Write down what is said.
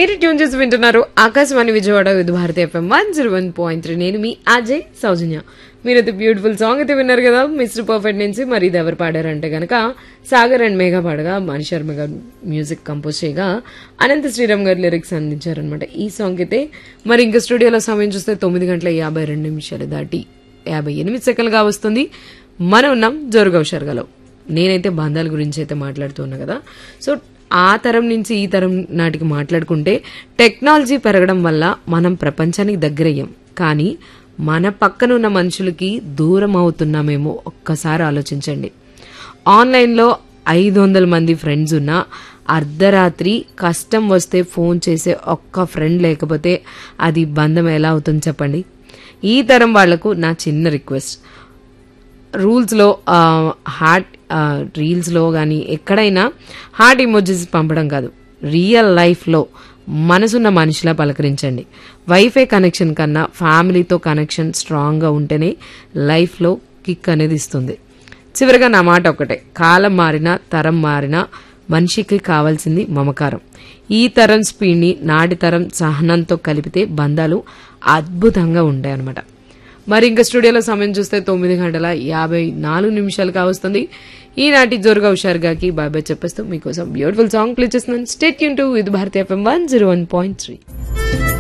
మీరు ట్యూన్ చేసి వింటున్నారు Akashvani Vijayawada Vividh Bharati FM one zero one point three నేను మీ అజయ్ సౌజన్య మీరైతే బ్యూటిఫుల్ సాంగ్ అయితే విన్నారు కదా మిస్టర్ పర్ఫెక్ట్ నుంచి మరి ఇది ఎవరు పాడారంటే గనక సాగర్ అండ్ మేఘా పాడగా మణి శర్మ గారు మ్యూజిక్ కంపోజ్ చేయగా అనంత శ్రీరామ్ గారు లిరిక్స్ అందించారనమాట ఈ సాంగ్ అయితే మరి ఇంకా స్టూడియోలో సమయం చూస్తే తొమ్మిది గంటల యాభై రెండు నిమిషాలు దాటి యాభై ఎనిమిది సెకండ్లుగా వస్తుంది మనం ఉన్నాం జోరుగా హుషారుగాలో నేనైతే బంధాల గురించి అయితే మాట్లాడుతున్నా కదా సో ఆ తరం నుంచి ఈ తరం నాటికి మాట్లాడుకుంటే టెక్నాలజీ పెరగడం వల్ల మనం ప్రపంచానికి దగ్గరయ్యాం కానీ మన పక్కన ఉన్న మనుషులకి దూరం అవుతున్నామేమో ఒక్కసారి ఆలోచించండి ఆన్లైన్లో ఐదు వందల మంది ఫ్రెండ్స్ ఉన్నా అర్ధరాత్రి కష్టం వస్తే ఫోన్ చేసే ఒక్క ఫ్రెండ్ లేకపోతే అది బంధం ఎలా అవుతుంది చెప్పండి ఈ తరం వాళ్లకు నా చిన్న రిక్వెస్ట్ రూల్స్లో హార్ట్ రీల్స్లో కానీ ఎక్కడైనా హార్ట్ ఇమోజీస్ పంపడం కాదు రియల్ లైఫ్లో మనసున్న మనిషిలా పలకరించండి వైఫై కనెక్షన్ కన్నా ఫ్యామిలీతో కనెక్షన్ స్ట్రాంగ్గా ఉంటేనే లైఫ్లో కిక్ అనేది ఇస్తుంది చివరిగా నా మాట ఒకటే కాలం మారినా తరం మారినా మనిషికి కావాల్సింది మమకారం ఈ తరం స్పీడ్ని నాటి తరం సహనంతో కలిపితే బంధాలు అద్భుతంగా ఉంటాయి అన్నమాట మరి ఇంకా స్టూడియోలో సమయం చూస్తే తొమ్మిది గంటల యాభై నాలుగు నిమిషాలు కావస్తుంది ఈనాటి జోరుగా హుషారుగాకి బాయ్ బాయ్ చెప్పేస్తూ మీకోసం బ్యూటిఫుల్ సాంగ్ ప్లే చేస్తున్నాను స్టేట్ యూన్ to Vividh Bharati FM one zero one point three